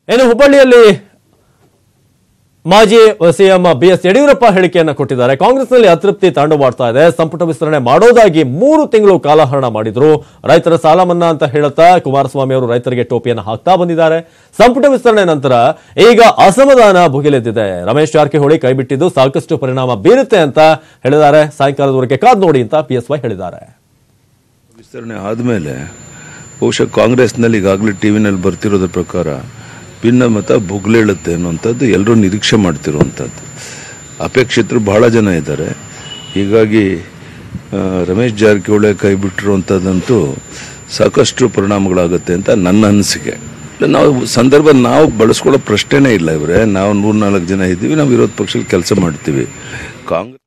ಇನ್ನು ಹುಬ್ಬಳ್ಳಿಯಲ್ಲಿ ಮಾಜಿ ಸಿಎಂ ಬಿ ಎಸ್ ಯಡಿಯೂರಪ್ಪ ಹೇಳಿಕೆಯನ್ನ ಕೊಟ್ಟಿದ್ದಾರೆ ಕಾಂಗ್ರೆಸ್ನಲ್ಲಿ ಅತೃಪ್ತಿ ತಾಂಡವಾಡ್ತಾ ಇದೆ ಸಂಪುಟ ವಿಸ್ತರಣೆ ಮಾಡೋದಾಗಿ ಮೂರು ತಿಂಗಳು ಕಾಲಹರಣ ಮಾಡಿದ್ರು ರೈತರ ಸಾಲ ಮನ್ನಾ ಅಂತ ಹೇಳುತ್ತಾ ಕುಮಾರಸ್ವಾಮಿ ಅವರು ರೈತರಿಗೆ ಟೋಪಿಯನ್ನು ಹಾಕ್ತಾ ಬಂದಿದ್ದಾರೆ ಸಂಪುಟ ವಿಸ್ತರಣೆ ನಂತರ ಈಗ ಅಸಮಾಧಾನ ಭುಗಿಲೆದ್ದಿದೆ ರಮೇಶ್ ಜಾರಕಿಹೊಳಿ ಕೈಬಿಟ್ಟಿದ್ದು ಸಾಕಷ್ಟು ಪರಿಣಾಮ ಬೀರುತ್ತೆ ಅಂತ ಹೇಳಿದ್ದಾರೆ ಸಾಯಂಕಾಲದವರೆಗೆ ಕಾದ್ ನೋಡಿ ಅಂತ ಪಿ ಎಸ್ ವೈ ಹೇಳಿದ್ದಾರೆ ವಿಸ್ತರಣೆ ಆದಮೇಲೆ ಬಹುಶಃ ಕಾಂಗ್ರೆಸ್ನಲ್ಲಿ ಈಗಾಗಲೇ ಟಿ ವಿನಲ್ಲಿ ಬರ್ತಿರೋದ್ರ ಪ್ರಕಾರ ಭಿನ್ನಮತ ಭುಗ್ಲೇಳುತ್ತೆ ಅನ್ನುವಂಥದ್ದು ಎಲ್ಲರೂ ನಿರೀಕ್ಷೆ ಮಾಡ್ತಿರುವಂಥದ್ದು ಅಪೇಕ್ಷಿತರು ಬಹಳ ಜನ ಇದ್ದಾರೆ ಹೀಗಾಗಿ ಆ, ರಮೇಶ್ ಜಾರಕಿಹೊಳಿ ಕೈ ಬಿಟ್ಟಿರುವಂಥದ್ದಂತೂ ಸಾಕಷ್ಟು ಪರಿಣಾಮಗಳಾಗುತ್ತೆ ಅಂತ ನನ್ನ ಅನಿಸಿಕೆ ಇಲ್ಲ, ನಾವು ಸಂದರ್ಭ ನಾವು ಬಳಸ್ಕೊಳ್ಳೋ ಪ್ರಶ್ನೆನೇ ಇಲ್ಲ ಇವರೇ ನಾವು ನೂರ್ನಾಲ್ಕು ಜನ ಇದ್ದೀವಿ ನಾವು ವಿರೋಧ ಪಕ್ಷದಲ್ಲಿ ಕೆಲಸ ಮಾಡ್ತೀವಿ ಕಾಂಗ್ರೆಸ್